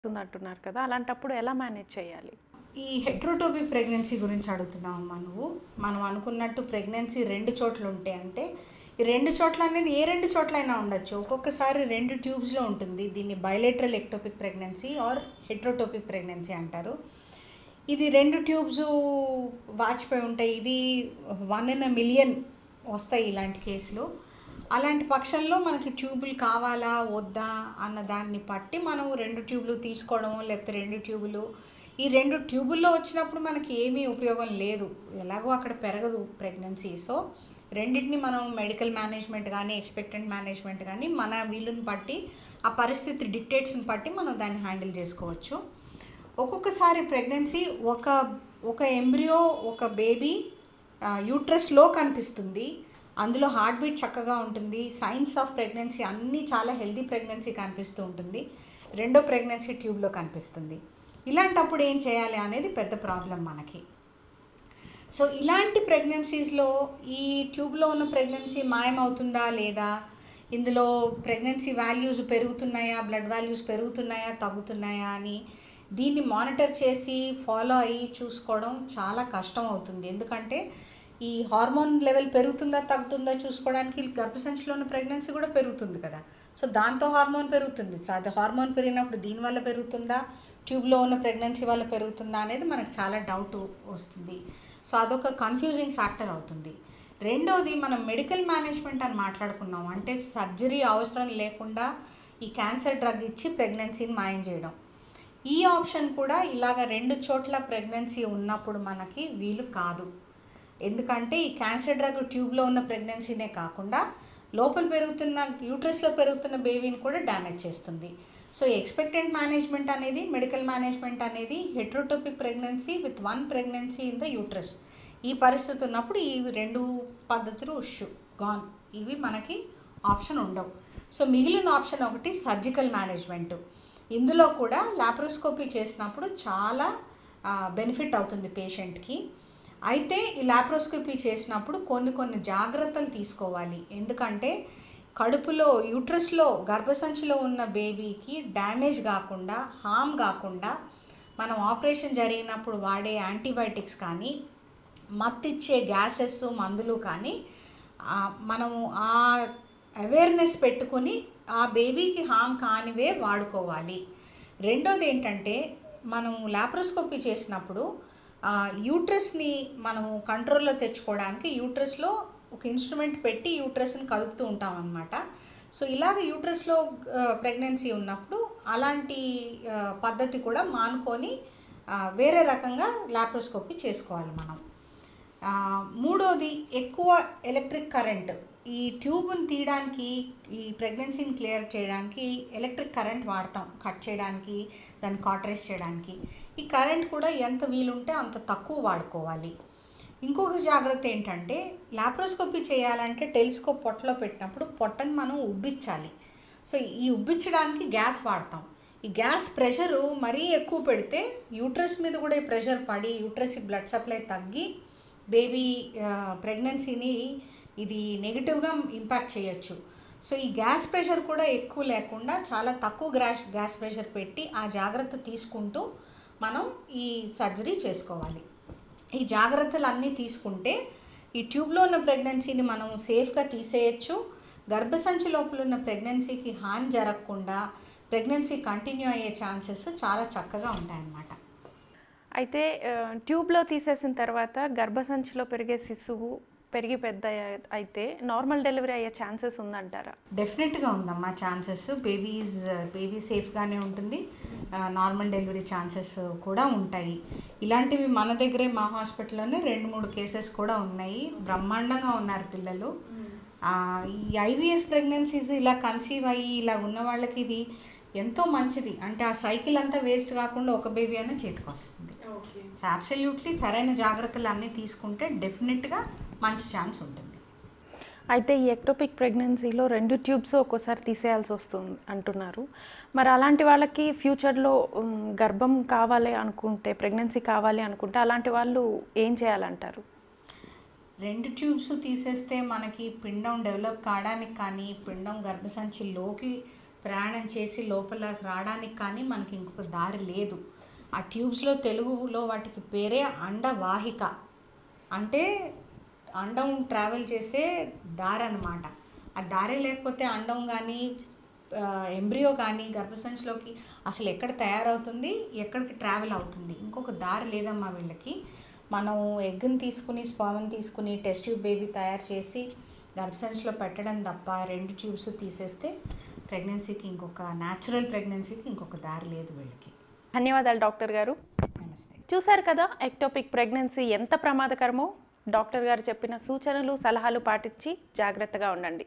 వస్తుంది అంటున్నారు కదా అలాంటప్పుడు ఎలా మేనేజ్ చేయాలి ఈ హెట్రోటోపిక్ ప్రెగ్నెన్సీ గురించి అడుగుతున్నావు అమ్మా నువ్వు మనం అనుకున్నట్టు ప్రెగ్నెన్సీ రెండు చోట్ల ఉంటే అంటే ఈ రెండు చోట్ల అనేది ఏ రెండు చోట్లైనా ఉండొచ్చు ఒక్కొక్కసారి రెండు ట్యూబ్స్లో ఉంటుంది దీన్ని bilateral ectopic pregnancy or heterotopic pregnancy అంటారు ఇది రెండు ట్యూబ్స్ వాచిపోయి ఉంటాయి ఇది వన్ ఇన్ అ మిలియన్ వస్తాయి ఇలాంటి కేసులు అలాంటి పక్షంలో మనకి ట్యూబులు కావాలా వద్దా అన్న దాన్ని బట్టి మనం రెండు ట్యూబులు తీసుకోవడం లేకపోతే రెండు ట్యూబులు ఈ రెండు ట్యూబుల్లో వచ్చినప్పుడు మనకి ఏమీ ఉపయోగం లేదు ఎలాగో అక్కడ పెరగదు ప్రెగ్నెన్సీ సో రెండింటిని మనం మెడికల్ మేనేజ్మెంట్ కానీ ఎక్స్పెక్టెంట్ మేనేజ్మెంట్ కానీ మన వీలుని బట్టి ఆ పరిస్థితి డిక్టేట్స్ని బట్టి మనం దాన్ని హ్యాండిల్ చేసుకోవచ్చు ఒక్కొక్కసారి ప్రెగ్నెన్సీ ఒక ఒక ఎంబ్రియో ఒక బేబీ యూట్రస్లో కనిపిస్తుంది అందులో హార్ట్ బీట్ చక్కగా ఉంటుంది సైన్స్ ఆఫ్ ప్రెగ్నెన్సీ అన్నీ చాలా హెల్దీ ప్రెగ్నెన్సీ కనిపిస్తూ ఉంటుంది రెండో ప్రెగ్నెన్సీ ట్యూబ్లో కనిపిస్తుంది ఇలాంటప్పుడు ఏం చేయాలి అనేది పెద్ద ప్రాబ్లం మనకి సో ఇలాంటి ప్రెగ్నెన్సీస్లో ఈ ట్యూబ్లో ఉన్న ప్రెగ్నెన్సీ మాయమవుతుందా లేదా ఇందులో ప్రెగ్నెన్సీ వాల్యూస్ పెరుగుతున్నాయా బ్లడ్ వాల్యూస్ పెరుగుతున్నాయా తగ్గుతున్నాయా అని దీన్ని మానిటర్ చేసి ఫాలో అయ్యి చూసుకోవడం చాలా కష్టం అవుతుంది ఎందుకంటే ఈ హార్మోన్ లెవెల్ పెరుగుతుందా తగ్గుతుందా చూసుకోవడానికి గర్భసంచిలో ఉన్న ప్రెగ్నెన్సీ కూడా పెరుగుతుంది కదా సో దాంతో హార్మోన్ పెరుగుతుంది సో అది హార్మోన్ పెరిగినప్పుడు దీనివల్ల పెరుగుతుందా ట్యూబ్లో ఉన్న ప్రెగ్నెన్సీ వల్ల పెరుగుతుందా అనేది మనకు చాలా డౌట్ వస్తుంది సో అదొక కన్ఫ్యూజింగ్ ఫ్యాక్టర్ అవుతుంది రెండోది మనం మెడికల్ మేనేజ్మెంట్ అని మాట్లాడుకున్నాం అంటే సర్జరీ అవసరం లేకుండా ఈ క్యాన్సర్ డ్రగ్ ఇచ్చి ప్రెగ్నెన్సీని మాయం చేయడం ఈ ఆప్షన్ కూడా ఇలాగ రెండు చోట్ల ప్రెగ్నెన్సీ ఉన్నప్పుడు మనకి వీలు కాదు ఎందుకంటే ఈ క్యాన్సర్ డ్రగ్ ట్యూబ్లో ఉన్న ప్రెగ్నెన్సీనే కాకుండా లోపల పెరుగుతున్న యూట్రస్లో పెరుగుతున్న బేబీని కూడా డ్యామేజ్ చేస్తుంది సో ఎక్స్పెక్టెంట్ మేనేజ్మెంట్ అనేది మెడికల్ మేనేజ్మెంట్ అనేది heterotopic pregnancy with one pregnancy in the uterus ఈ పరిస్థితి ఉన్నప్పుడు ఈ రెండు పద్ధతులు ఉష్ గాన్ ఇవి మనకి ఆప్షన్ ఉండవు సో మిగిలిన ఆప్షన్ ఒకటి సర్జికల్ మేనేజ్మెంట్ ఇందులో కూడా లాప్రోస్కోపీ చేసినప్పుడు చాలా బెనిఫిట్ అవుతుంది పేషెంట్కి అయితే ఈ లాప్రోస్కోపీ చేసినప్పుడు కొన్ని కొన్ని జాగ్రత్తలు తీసుకోవాలి ఎందుకంటే కడుపులో యూట్రస్లో గర్భసంచిలో ఉన్న బేబీకి డ్యామేజ్ కాకుండా హామ్ కాకుండా మనం ఆపరేషన్ జరిగినప్పుడు వాడే యాంటీబయాటిక్స్ కానీ మత్తిచ్చే గ్యాసెస్ మందులు కానీ ఆ, మనము ఆ అవేర్నెస్ పెట్టుకొని ఆ బేబీకి హామ్ కానివే వాడుకోవాలి రెండోది ఏంటంటే మనం లాప్రోస్కోపీ చేసినప్పుడు ఆ, యూట్రస్ని మనము కంట్రోల్లో తెచ్చుకోవడానికి యూట్రస్లో ఒక ఇన్స్ట్రుమెంట్ పెట్టి యూట్రస్ని కదుపుతూ ఉంటాం అన్నమాట సో ఇలాగ యూట్రస్లో ప్రెగ్నెన్సీ ఉన్నప్పుడు అలాంటి ఆ, పద్ధతి కూడా మానుకొని ఆ, వేరే రకంగా లాప్రోస్కోపీ చేసుకోవాలి మనం ఆ, మూడోది ఎక్కువ ఎలక్ట్రిక్ కరెంట్ ఈ ట్యూబ్ని తీయడానికి ఈ ప్రెగ్నెన్సీని క్లియర్ చేయడానికి ఎలక్ట్రిక్ కరెంట్ వాడతాం కట్ చేయడానికి దాన్ని కాటరైజ్ చేయడానికి ఈ కరెంట్ కూడా ఎంత వీలుంటే అంత తక్కువ వాడుకోవాలి ఇంకొక జాగ్రత్త ఏంటంటే లాప్రోస్కోపీ చేయాలంటే టెలిస్కోప్ పొట్టలో పెట్టినప్పుడు పొట్టని మనం ఉబ్బించాలి సో ఈ ఉబ్బించడానికి గ్యాస్ వాడతాం ఈ గ్యాస్ ప్రెషరు మరీ ఎక్కువ పెడితే యూట్రస్ మీద కూడా ఈ ప్రెషర్ పడి యూట్రస్కి బ్లడ్ సప్లై తగ్గి బేబీ ప్రెగ్నెన్సీని ఇది నెగిటివ్గా ఇంపాక్ట్ చేయొచ్చు సో ఈ గ్యాస్ ప్రెషర్ కూడా ఎక్కువ లేకుండా చాలా తక్కువ గ్యాస్ గ్యాస్ ప్రెషర్ పెట్టి ఆ జాగ్రత్త తీసుకుంటూ మనం ఈ సర్జరీ చేసుకోవాలి ఈ జాగ్రత్తలు అన్నీ తీసుకుంటే ఈ ట్యూబ్లో ఉన్న ప్రెగ్నెన్సీని మనం సేఫ్గా తీసేయచ్చు గర్భసంచి లోపల ఉన్న ప్రెగ్నెన్సీకి హాని జరగకుండా ప్రెగ్నెన్సీ కంటిన్యూ అయ్యే ఛాన్సెస్ చాలా చక్కగా ఉంటాయన్నమాట అయితే ఆ, ట్యూబ్లో తీసేసిన తర్వాత గర్భసంచిలో పెరిగే శిశువు పెరిగి పెద్ద అయ్యే- అయితే నార్మల్ డెలివరీ అయ్యే ఛాన్సెస్ ఉందంటారా డెఫినెట్గా ఉందమ్మా ఛాన్సెస్ బేబీస్ బేబీ సేఫ్గానే ఉంటుంది నార్మల్ డెలివరీ ఛాన్సెస్ కూడా ఉంటాయి ఇలాంటివి మన దగ్గరే మా హాస్పిటల్లోనే రెండు మూడు కేసెస్ కూడా ఉన్నాయి బ్రహ్మాండంగా ఉన్నారు పిల్లలు ఆ, ఈ ఐవీఎఫ్ ప్రెగ్నెన్సీస్ ఇలా కన్సీవ్ అయ్యి ఇలా ఉన్న వాళ్ళకి ఇది ఎంతో మంచిది అంటే ఆ సైకిల్ అంతా వేస్ట్ కాకుండా ఒక బేబీ అయినా చేతికి వస్తుంది సో అబ్సల్యూట్లీ సరైన జాగ్రత్తలు అన్నీ తీసుకుంటే డెఫినెట్గా మంచి ఛాన్స్ ఉంటుంది అయితే ఈ ఎక్టోపిక్ ప్రెగ్నెన్సీలో రెండు ట్యూబ్స్ ఒక్కోసారి తీసేయాల్సి వస్తుంది అంటున్నారు మరి అలాంటి వాళ్ళకి ఫ్యూచర్లో ఉమ్, గర్భం కావాలి అనుకుంటే ప్రెగ్నెన్సీ కావాలి అనుకుంటే అలాంటి వాళ్ళు ఏం చేయాలంటారు రెండు ట్యూబ్స్ తీసేస్తే మనకి పిండం డెవలప్ కావడానికి కానీ పిండం గర్భసంచిలోకి ప్రయాణం చేసి లోపల రావడానికి కానీ మనకి ఇంకొక దారి లేదు ఆ ట్యూబ్స్లో తెలుగులో వాటికి పేరే అండవాహిక అంటే అండం ట్రావెల్ చేసే దారి అనమాట ఆ దారి లేకపోతే అండం కానీ ఎంబ్రియో కానీ గర్భసంచిలోకి అసలు ఎక్కడ తయారవుతుంది ఎక్కడికి ట్రావెల్ అవుతుంది ఇంకొక దారి లేదమ్మా వీళ్ళకి మనం ఎగ్ని తీసుకుని స్పామ్ని తీసుకుని టెస్ట్ ట్యూబ్ బేబీ తయారు చేసి గర్భసంచిలో పెట్టడం తప్ప రెండు ట్యూబ్స్ తీసేస్తే ప్రెగ్నెన్సీకి ఇంకొక న్యాచురల్ ప్రెగ్నెన్సీకి ఇంకొక దారి లేదు వీళ్ళకి ధన్యవాదాలు డాక్టర్ గారు నమస్తే చూశారు కదా ఎక్టోపిక్ ప్రెగ్నెన్సీ ఎంత ప్రమాదకరమో డాక్టర్ గారు చెప్పిన సూచనలు సలహాలు పాటించి జాగ్రత్తగా ఉండండి